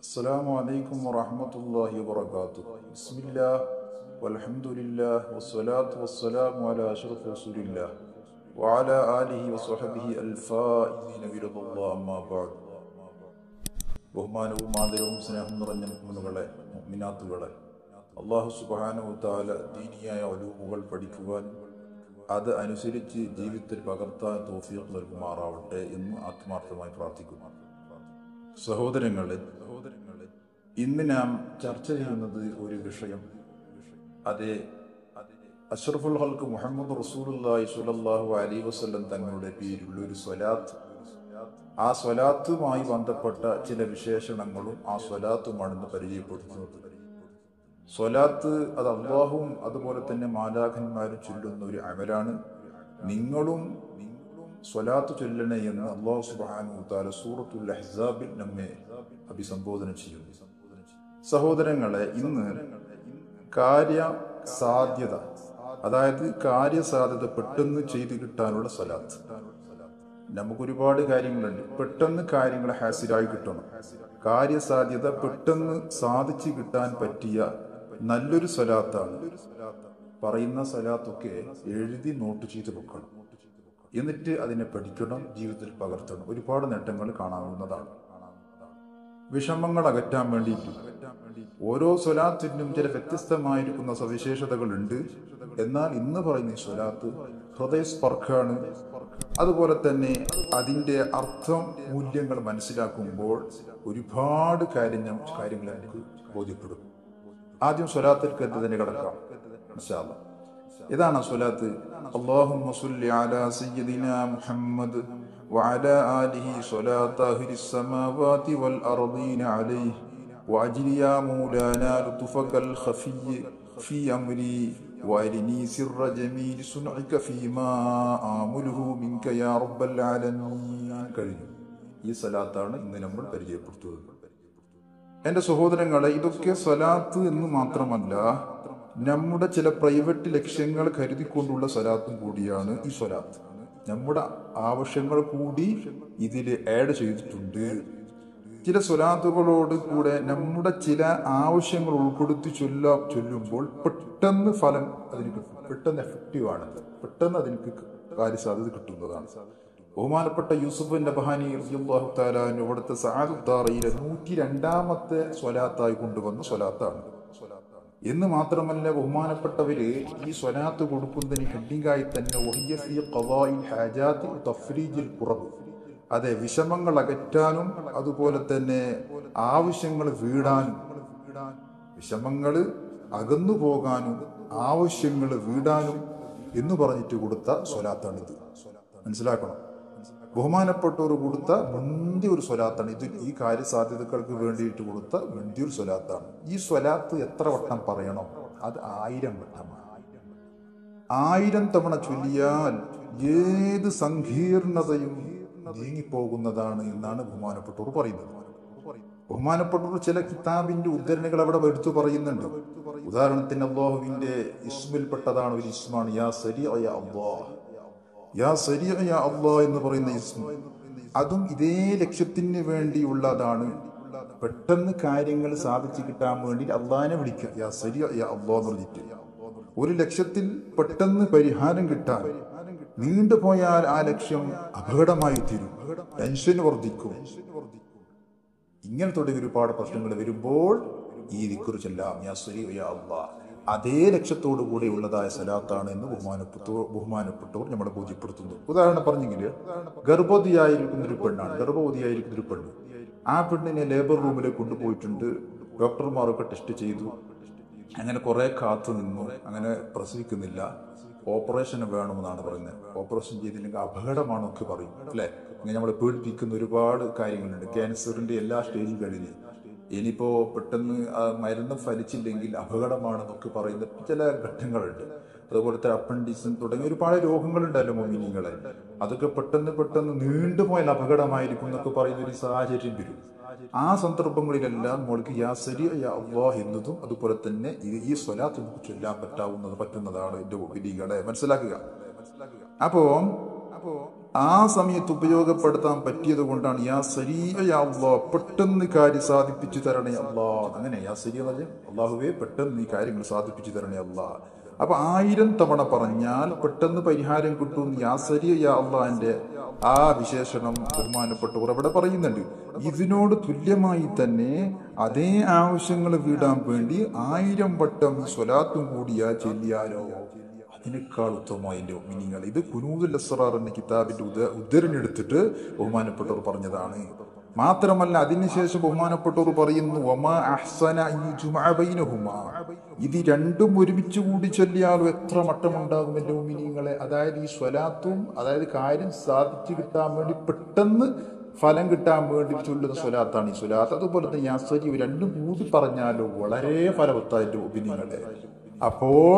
السلام عليكم ورحمة الله وبركاته بسم الله والحمد لله والصلاة والسلام على أشرف رسول الله وعلى آله وصحبه الفائزين برضا الله أما بعد ബഹുമാനവും ആദരവും സ്നേഹം നിറഞ്ഞ മുന്നുകളെ മിനാത്തുകളെ അള്ളാഹു സുബാനു താല ദീനിയായ ഒലൂമുകൾ പഠിക്കുവാനും അത് അനുസരിച്ച് ജീവിതത്തിൽ പകർത്താൻ തോഫിയർ നൽകുമാറാവട്ടെ എന്ന് ആത്മാർത്ഥമായി പ്രാർത്ഥിക്കുന്നു സഹോദരങ്ങളെ സഹോദരങ്ങളെ ഇന്ന് നാം ചർച്ച ചെയ്യുന്നത് ഒരു വിഷയം അത് അഷ്റഫുൽ ഹൽക്ക് മുഹമ്മദ് റസൂലുള്ളാഹി സ്വല്ലല്ലാഹു അലൈഹി വസല്ലം തങ്ങളുടെ പേരിലുള്ള ഒരു സ്വലാത്ത് ആ സ്വലാത്തുമായി ബന്ധപ്പെട്ട ചില വിശേഷണങ്ങളും ആ സ്വലാത്തുമാണെന്ന് പരിചയപ്പെടുത്തുന്നത് സ്വലാത്ത് അത് അള്ളാഹുവും അതുപോലെ തന്നെ മാലാഖന്മാരും ചൊല്ലുന്ന ഒരു അമലാണ് നിങ്ങളും നിങ്ങളും സ്വലാത്ത് ചൊല്ലണേ എന്ന് അള്ളാഹു സുബാനു താല സൂറത്തുൽ അഹ്സാബിൽ നമ്മെ അഭിസംബോധന ചെയ്യുന്നു സഹോദരങ്ങളെ ഇന്ന് കാര്യ സാധ്യത അതായത് കാര്യസാധ്യത പെട്ടെന്ന് ചെയ്തു കിട്ടാനുള്ള സ്വലാത്ത് നമുക്ക് ഒരുപാട് കാര്യങ്ങളുണ്ട് പെട്ടെന്ന് കാര്യങ്ങൾ ഹാസിലായി കിട്ടണം കാര്യസാധ്യത പെട്ടെന്ന് സാധിച്ചു കിട്ടാൻ പറ്റിയ നല്ലൊരു സ്വലാത്താണ് പറയുന്ന സ്വലാത്തൊക്കെ എഴുതി നോട്ട് ചെയ്ത് വെക്കണം എന്നിട്ട് അതിനെ പഠിക്കണം ജീവിതത്തിൽ പകർത്തണം ഒരുപാട് നേട്ടങ്ങൾ കാണാവുന്നതാണ് വിഷമങ്ങൾ അകറ്റാൻ വേണ്ടിയിട്ട് ഓരോ സ്വലാത്തിനും ചില വ്യത്യസ്തമായിരിക്കുന്ന സവിശേഷതകളുണ്ട് എന്നാൽ ഇന്ന് പറയുന്ന ഈ സ്വലാത്ത് ഹൃദയസ്പർക്കാണ് അതുപോലെ തന്നെ അതിൻ്റെ അർത്ഥം മൂല്യങ്ങൾ മനസ്സിലാക്കുമ്പോൾ ഒരുപാട് കാര്യം കാര്യങ്ങൾ നമുക്ക് ബോധ്യപ്പെടും ആദ്യം സ്വലാത്തിലേക്ക് തന്നെ കിടക്കാം ഇൻഷാ അല്ലാ. ഇതാണ് ആ സ്വലാത്ത് اللهم صل على سيدنا محمد وعلى آله صلاة أهل السماوات والأرضين عليه وأجل يا مولانا لطفك الخفي في أمري وأرني سر جميل صنعك فيما آمله منك يا رب العالمين കഴിഞ്ഞു ഈ സലാത്താണ് ഇന്ന് നമ്മൾ പരിചയപ്പെടുത്തുന്നത് എൻ്റെ സഹോദരങ്ങളെ ഇതൊക്കെ സ്വലാത്ത് എന്ന് മാത്രമല്ല നമ്മുടെ ചില പ്രൈവറ്റ് ലക്ഷ്യങ്ങൾ കരുതിക്കൊണ്ടുള്ള സ്വലാത്തും കൂടിയാണ് ഈ സ്വലാത്ത് നമ്മുടെ ആവശ്യങ്ങൾ കൂടി ഇതിൽ ആഡ് ചെയ്തിട്ടുണ്ട് ചില സ്വലാത്തുകളോട് കൂടെ നമ്മുടെ ചില ആവശ്യങ്ങൾ ഉൾപ്പെടുത്തി ചൊല്ല ചൊല്ലുമ്പോൾ പെട്ടെന്ന് ഫലം അതിന് കിട്ടും പെട്ടെന്ന് എഫക്റ്റീവ് ആണ് പെട്ടെന്ന് അതിന് കാര്യസാധ്യത കിട്ടുന്നതാണ് ബഹുമാനപ്പെട്ട യൂസുഫ് നബഹാനി റളിയല്ലാഹു തആല അൻഹു അവിടുത്തെ സഅദുദ്ദാറയിലെ നൂറ്റി രണ്ടാമത്തെ സ്വലാത്തായി കൊണ്ടുവന്ന സ്വലാത്താണ് എന്ന് മാത്രമല്ല ബഹുമാനപ്പെട്ടവര് ഈ സ്വലാത്ത് കൊടുക്കുന്നതിന് ഹെഡിങ്ങായി തന്നെ വഹിയ ഫീ ഖദാഇൽ ഹാജാതി തഫ്രീജിൽ കുറവ് അതെ വിഷമങ്ങൾ അകറ്റാനും അതുപോലെ തന്നെ ആവശ്യങ്ങൾ വീടാനും വിഷമങ്ങൾ അകന്നു പോകാനും ആവശ്യങ്ങൾ വീടാനും എന്ന് പറഞ്ഞിട്ട് കൊടുത്ത സ്വലാത്താണിത് മനസ്സിലാക്കണം ബഹുമാനപ്പെട്ടവർ കൊടുത്ത മുന്തിയ ഒരു സ്വലാത്താണ് ഇത് ഈ കാര്യസാധ്യതകൾക്ക് വേണ്ടിയിട്ട് കൊടുത്ത മുന്തിയ ഒരു സ്വലാത്താണ് ഈ സ്വലാത്ത് എത്ര വട്ടം പറയണം അത് ആയിരം വട്ടമാണ് ആയിരം തവണ ചൊല്ലിയാൽ ഏത് സങ്കീർണതയും നീങ്ങിപ്പോകുന്നതാണ് എന്നാണ് ബഹുമാനപ്പെട്ടവർ പറയുന്നത് ബഹുമാനപ്പെട്ടവർ ചില കിതാബിന്റെ ഉദ്ധരണികൾ അവിടെ എടുത്തു പറയുന്നുണ്ട് ഉദാഹരണത്തിന് അള്ളാഹുവിന്റെ ഇസ്മിൽപ്പെട്ടതാണ് ഒരു ഇസ്മാണ് യാ സരി അള്ളാഹ് യാ സരിയ യാ അള്ളാ എന്ന് പറയുന്ന ഇസ്മ അതും ഇതേ ലക്ഷ്യത്തിന് വേണ്ടിയുള്ളതാണ് പെട്ടെന്ന് കാര്യങ്ങൾ സാധിച്ചു കിട്ടാൻ വേണ്ടി അള്ളാഹിനെ വിളിക്കുക യാ സരിയ യാ അള്ളാ എന്ന് പറഞ്ഞിട്ട് ഒരു ലക്ഷ്യത്തിൽ പെട്ടെന്ന് പരിഹാരം കിട്ടാൻ നീണ്ടുപോയാൽ ആ ലക്ഷ്യം അപകടമായി തീരും ടെൻഷൻ വർദ്ധിക്കും ഇങ്ങനെ തുടങ്ങി ഒരുപാട് പ്രശ്നങ്ങൾ വരുമ്പോൾ ഈ ദിക്കുറിച്ചെല്ലാം യാ സരിയ യാ അള്ളാ അതേ ലക്ഷ്യത്തോടു കൂടെ ഉള്ളതായ സലാത്താണ് എന്ന് ബഹുമാനപ്പെട്ടവർ ബഹുമാനപ്പെട്ടവർ നമ്മളെ ബോധ്യപ്പെടുത്തുന്നു ഉദാഹരണം പറഞ്ഞെങ്കിൽ ഗർഭവതിയായിരിക്കുന്ന ഒരു പെണ്ണാണ് ഗർഭവതിയായിരിക്കുന്ന ഒരു പെണ്ണ് ആ പെണ്ണിനെ ലേബർ റൂമിലേക്ക് കൊണ്ടുപോയിട്ടുണ്ട് ഡോക്ടർമാരൊക്കെ ടെസ്റ്റ് ചെയ്തു അങ്ങനെ കുറെ കാത്തു നിന്നു അങ്ങനെ പ്രസവിക്കുന്നില്ല ഓപ്പറേഷൻ വേണമെന്നാണ് പറയുന്നത് ഓപ്പറേഷൻ ചെയ്തില്ലെങ്കിൽ അപകടമാണൊക്കെ പറയും അല്ലേ ഇങ്ങനെ നമ്മളെ പേടിപ്പിക്കുന്ന ഒരുപാട് കാര്യങ്ങളുണ്ട് ക്യാൻസറിന്റെ എല്ലാ സ്റ്റേജും കഴിഞ്ഞ് ഇനിയിപ്പോ പെട്ടെന്ന് ആ മരുന്ന് ഫലിച്ചില്ലെങ്കിൽ അപകടമാണെന്നൊക്കെ പറയുന്ന ചില ഘട്ടങ്ങളുണ്ട് അതുപോലത്തെ അപ്പൻഡിസും തുടങ്ങിയ ഒരുപാട് രോഗങ്ങളുണ്ടല്ലോ മൊമിനിങ്ങളെ അതൊക്കെ പെട്ടെന്ന് പെട്ടെന്ന് നീണ്ടുപോയാൽ അപകടമായിരിക്കും എന്നൊക്കെ പറയുന്ന ഒരു സാഹചര്യം വരും ആ സന്ദർഭങ്ങളിലെല്ലാം മോൾക്ക് യാ സരി യാ അള്ളാഹ് എന്നതും അതുപോലെ തന്നെ ഈ- ഈ സ്വലാത്ത് നമുക്ക് ചൊല്ലാൻ പറ്റാവുന്നത് പറ്റുന്നതാണ് എന്റെ വിധികളെ മനസ്സിലാക്കുക അപ്പോ അപ്പോ ആ സമയത്ത് ഉപയോഗപ്പെടുത്താൻ പറ്റിയത് കൊണ്ടാണ് യാ സരീയ അള്ളാ പെട്ടെന്ന് കാര്യം സാധിപ്പിച്ചു തരണേ അള്ളാ അങ്ങനെ യാ സരി എന്ന് പറഞ്ഞാൽ അള്ളാഹുവേ പെട്ടെന്ന് ഈ കാര്യങ്ങൾ സാധിപ്പിച്ചു തരണേ അള്ളാ അപ്പൊ ആയിരം തവണ പറഞ്ഞാൽ പെട്ടെന്ന് പരിഹാരം കിട്ടും യാ സരിയ യാ അള്ളാന്റെ ആ വിശേഷണം ബഹുമാനപ്പെട്ടവർ അവിടെ പറയുന്നുണ്ട് ഇതിനോട് തുല്യമായി തന്നെ അതേ ആവശ്യങ്ങൾ വീടാൻ വേണ്ടി ആയിരം വട്ടം ഈ സ്വലാത്തും കൂടിയാ ചെല്ലിയാലോ അതിനേക്കാൾ ഉത്തമമായ എൻ്റെ മിനിങ്ങൾ ഇത് കുനൂദുൽ അസ്റാർ എന്ന കിതാബിന്റെ ഉദ ഉദ്ധരണി എടുത്തിട്ട് ബഹുമാനപ്പെട്ടവർ പറഞ്ഞതാണ് മാത്രമല്ല അതിനുശേഷം ബഹുമാനപ്പെട്ടവർ പറയുന്നു ഒമാ അഹ്സന യുജ്മഅ ബൈനഹുമാ. ഇത് രണ്ടും ഒരുമിച്ച് കൂടി ചൊല്ലിയാലും എത്ര മട്ടമുണ്ടാകും എൻ്റെ മിനിങ്ങളെ അതായത് ഈ സ്വലാത്തും അതായത് കാര്യം സാധിച്ചു കിട്ടാൻ വേണ്ടി പെട്ടെന്ന് ഫലം കിട്ടാൻ വേണ്ടി ചൊല്ലുന്ന സ്വലാത്താണ് ഈ സ്വലാത്ത് അതുപോലെ തന്നെ യാസരി ഇവ രണ്ടും കൂടി പറഞ്ഞാലോ വളരെ ഫലവത്തായിട്ട് ഒപ്പിനിങ്ങളെ അപ്പോൾ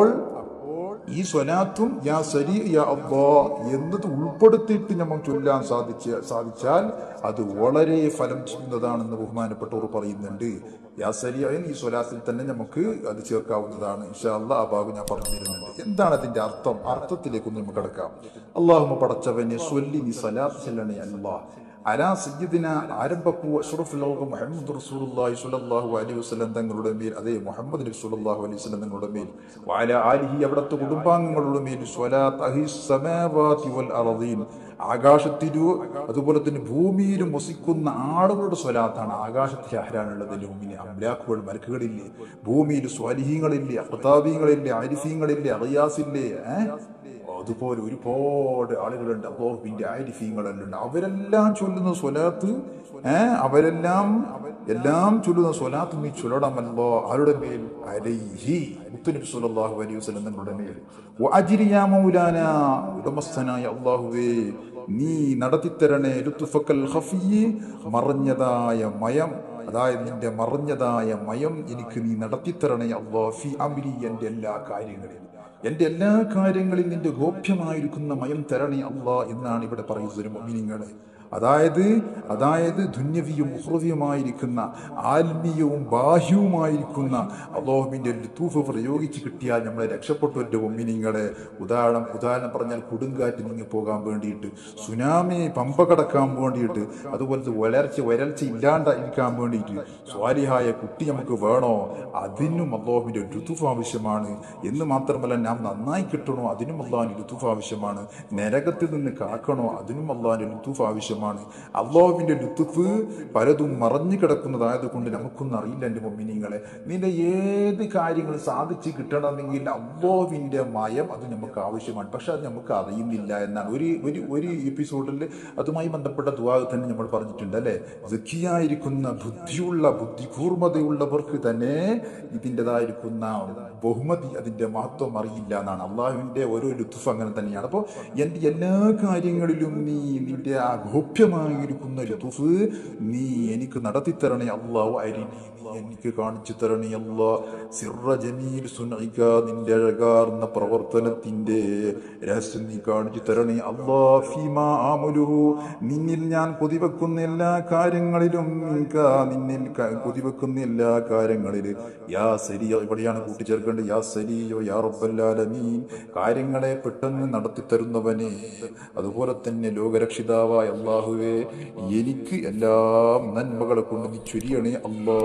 ഈ സ്വലാത്തും യാ സരി യാ അള്ളാ എന്നത് ഉൾപ്പെടുത്തിയിട്ട് നമ്മൾ ചൊല്ലാൻ സാധിച്ച സാധിച്ചാൽ അത് വളരെ ഫലം ചെയ്യുന്നതാണെന്ന് ബഹുമാനപ്പെട്ടവർ പറയുന്നുണ്ട് യാ സരി ഈ സ്വലാത്തിൽ തന്നെ നമുക്ക് അത് ചേർക്കാവുന്നതാണ് ഇൻഷാ അള്ളാ ആ ഭാഗം ഞാൻ പറഞ്ഞു തരുന്നുണ്ട് എന്താണ് അതിന്റെ അർത്ഥം അർത്ഥത്തിലേക്കൊന്ന് നമുക്ക് കിടക്കാം അള്ളാഹുമ പടച്ചവനെ സ്വല്ലി നീ സലാത്ത് ചെല്ലണേ അല്ലാ അലാ സയ്യിദിന ആരംഭപ്പൂ അഷ്റഫുൽ ലോകം മുഹമ്മദ് റസൂലുള്ളാഹി സ്വല്ലല്ലാഹു അലൈഹി വസല്ലം തങ്ങളുടെ മേൽ അതേ മുഹമ്മദ് നബി സ്വല്ലല്ലാഹു അലൈഹി വസല്ലം തങ്ങളുടെ മേൽ വഅല ആലിഹി അവിടുത്തെ കുടുംബാംഗങ്ങളുടെ മേൽ സ്വലാത്ത് അഹി സമാവാതി വൽ അർദീൻ ആകാശത്തിലു അതുപോലെ തന്നെ ഭൂമിയിലും വസിക്കുന്ന ആളുകളുടെ സ്വലാത്താണ് ആകാശത്തിൽ ആരാണുള്ളത് ഭൂമിയിലെ അംലാക്കുകൾ മലക്കുകളില്ലേ ഭൂമിയിൽ സ്വാലിഹീങ്ങളില്ലേ അഖ്താബീങ്ങളില്ലേ ആരിഫീങ്ങളില്ലേ അറിയാസില്ലേ ഏഹ് അതുപോലെ ഒരുപാട് ആളുകളുണ്ട് അള്ളാഹുവിന്റെ ആരിഫീങ്ങളുണ്ട് അവരെല്ലാം ചൊല്ലുന്ന സ്വലാത്ത് ഏഹ് അവരെല്ലാം എല്ലാം ചൊല്ലുന്ന സ്വലാത്ത് നീ ചൊല്ലണമല്ലോ ആരുടെ മേൽ അലൈഹി മുത്തുനബി സല്ലല്ലാഹു അലൈഹി വസല്ലം തങ്ങളുടെ മേൽ വഅജ്രി യാ മൗലാന ഉടമസ്ഥനായ അള്ളാഹുവേ നീ നടത്തിത്തരണേ ലുത്തുഫക്കൽ ഖഫിയി മറഞ്ഞതായ മയം അതായത് നിന്റെ മറഞ്ഞതായ മയം എനിക്ക് നീ നടത്തിത്തരണേ അള്ളാഹ് ഫി അമ്രി എൻ്റെ എല്ലാ കാര്യങ്ങളിലും എന്റെ എല്ലാ കാര്യങ്ങളിൽ നിന്റെ ഗോപ്യമായിരിക്കുന്ന മയം തരണേ അള്ളാ എന്നാണ് ഇവിടെ പറയുന്നത് മൊമിനിങ്ങളെ അതായത് അതായത് ധുന്യവിയും ഉഹ്രവിയുമായിരിക്കുന്ന ആത്മീയവും ബാഹ്യവുമായിരിക്കുന്ന അള്ളാഹുവിന്റെ ലുത്തൂഫ് പ്രയോഗിച്ച് കിട്ടിയാൽ നമ്മളെ രക്ഷപ്പെട്ടു എൻ്റെ ഒമ്മിനിങ്ങളെ ഉദാഹരണം ഉദാഹരണം പറഞ്ഞാൽ കൊടുങ്കാറ്റ് നീങ്ങി പോകാൻ വേണ്ടിയിട്ട് സുനാമി പമ്പ കടക്കാൻ വേണ്ടിയിട്ട് അതുപോലത്തെ വരൾച്ച വരൾച്ച ഇല്ലാണ്ടിരിക്കാൻ വേണ്ടിയിട്ട് സ്വാലിഹായ കുട്ടി നമുക്ക് വേണോ അതിനും അള്ളാഹുവിന്റെ ലുത്തുഫ് ആവശ്യമാണ് എന്ന് മാത്രമല്ല നാം നന്നായി കിട്ടണോ അതിനും അള്ളാഹിന്റെ ലുത്തുഫ് ആവശ്യമാണ് നരകത്തിൽ നിന്ന് കാക്കണോ അതിനും അള്ളാഹിന്റെ ലുത്തുഫ് ആവശ്യമാണ് അള്ളാഹുവിന്റെ ലുത്തുഫ് പലതും മറഞ്ഞു കിടക്കുന്നതായത് കൊണ്ട് നമുക്കൊന്നും അറിയില്ല എൻ്റെ മൊമ്മിനിങ്ങളെ നിന്റെ ഏത് കാര്യങ്ങൾ സാധിച്ച് കിട്ടണമെങ്കിൽ അള്ളാഹുവിന്റെ മയം അത് നമുക്ക് ആവശ്യമാണ് പക്ഷെ അത് നമുക്ക് അറിയുന്നില്ല എന്നാണ് ഒരു ഒരു ഒരു എപ്പിസോഡിൽ അതുമായി ബന്ധപ്പെട്ട ദുവാ തന്നെ നമ്മൾ പറഞ്ഞിട്ടുണ്ട് അല്ലെ ദുഃഖിയായിരിക്കുന്ന ബുദ്ധിയുള്ള ബുദ്ധികൂർമ്മതയുള്ളവർക്ക് തന്നെ ഇതിൻ്റെതായിരിക്കുന്ന ബഹുമതി അതിന്റെ മഹത്വം അറിയില്ല എന്നാണ് അള്ളാഹുവിന്റെ ഓരോ ലുത്തുഫ് അങ്ങനെ തന്നെയാണ് അപ്പോൾ എൻ്റെ എല്ലാ കാര്യങ്ങളിലും നീ നിന്റെ ആ ഗോപ്യമായിരിക്കുന്ന ലുത്തുഫ് നീ എനിക്ക് നടത്തിത്തരണേ അള്ളാഹു അരിനി നീ എനിക്ക് കാണിച്ചു തരണേ അല്ലാ സിറ ജമീൽ സുനൈക നിന്റെ അഴകാർന്ന പ്രവർത്തനത്തിന്റെ രഹസ്യം നീ കാണിച്ചു തരണേ അല്ലാ ഫീമാ ആമുലുഹു നിന്നിൽ ഞാൻ കൊതിവെക്കുന്ന എല്ലാ കാര്യങ്ങളിലും നിൻക നിന്നിൽ ക- കൊതിവെക്കുന്ന എല്ലാ കാര്യങ്ങളിലും യാ സരിയോ ഇവിടെയാണ് കൂട്ടിച്ചേർക്കേണ്ടത് യാ സരിയോ യാ റബ്ബല്ലാലമീൻ കാര്യങ്ങളെ പെട്ടെന്ന് നടത്തി തരുന്നവനെ അതുപോലെ തന്നെ ലോകരക്ഷിതാവായ അള്ളാഹുവേ എനിക്ക് എല്ലാം നന്മകളെ കൊണ്ട് നീ ചൊരിയണേ അല്ലാ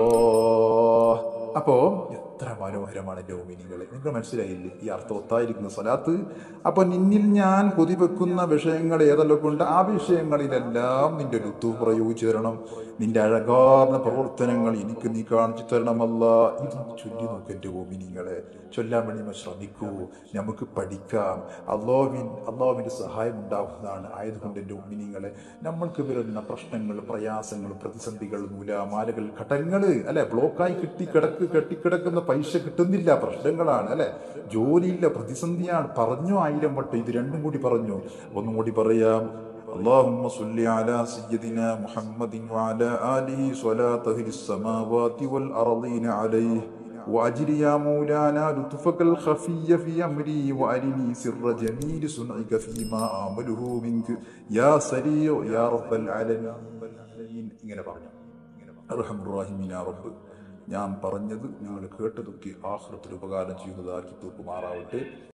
അപ്പോ എത്ര മനോഹരമാണ് ലോമിനികളെ നിങ്ങൾ മനസ്സിലായില്ലേ ഈ അർത്ഥവത്തായിരിക്കുന്ന സ്വലാത്ത് അപ്പൊ നിന്നിൽ ഞാൻ കൊതിവെക്കുന്ന വിഷയങ്ങൾ ഏതെല്ലാം കൊണ്ട് ആ വിഷയങ്ങളിലെല്ലാം നിന്റെ ലുത്തു പ്രയോഗിച്ചു തരണം നിന്റെ അഴകാർന്ന പ്രവർത്തനങ്ങൾ എനിക്ക് നീ കാണിച്ചു തരണമല്ല ഇത് ചൊല്ലി നോക്ക് എൻ്റെ ഓമിനിങ്ങളെ ചൊല്ലാൻ വേണ്ടി നമ്മൾ ശ്രമിക്കൂ നമുക്ക് പഠിക്കാം അള്ളാവിൻ അള്ളാവിൻ്റെ സഹായം ഉണ്ടാവുന്നതാണ് ആയതുകൊണ്ട് എൻ്റെ ഉമ്മിനിങ്ങളെ നമ്മൾക്ക് വരുന്ന പ്രശ്നങ്ങൾ പ്രയാസങ്ങൾ പ്രതിസന്ധികൾ നൂലാമാലകൾ ഘട്ടങ്ങൾ അല്ലെ ബ്ലോക്കായി കിട്ടി കിടക്ക് കെട്ടിക്കിടക്കുന്ന പൈസ കിട്ടുന്നില്ല പ്രശ്നങ്ങളാണ് അല്ലെ ജോലിയില്ല പ്രതിസന്ധിയാണ് പറഞ്ഞു ആയിരം വട്ടം ഇത് രണ്ടും കൂടി പറഞ്ഞു ഒന്നും കൂടി പറയാം اللهم صل على سيدنا محمد وعلى آله صلاة أهل السماوات والأرضين عليه وأجر يا مولانا لطفك الخفي في أمري وأرني سر جميل صنعك فيما آمله منك يا سريع يا رب العالمين ഇങ്ങനെ പറഞ്ഞു അർഹമുറാഹിമീൻ യാ റബ്ബ് ഞാൻ പറഞ്ഞത് നിങ്ങൾ കേട്ടതൊക്കെ ആഹ്റത്തിൽ ഉപകാരം ചെയ്യുന്നതാക്കി തീർക്കുമാറാവട്ടെ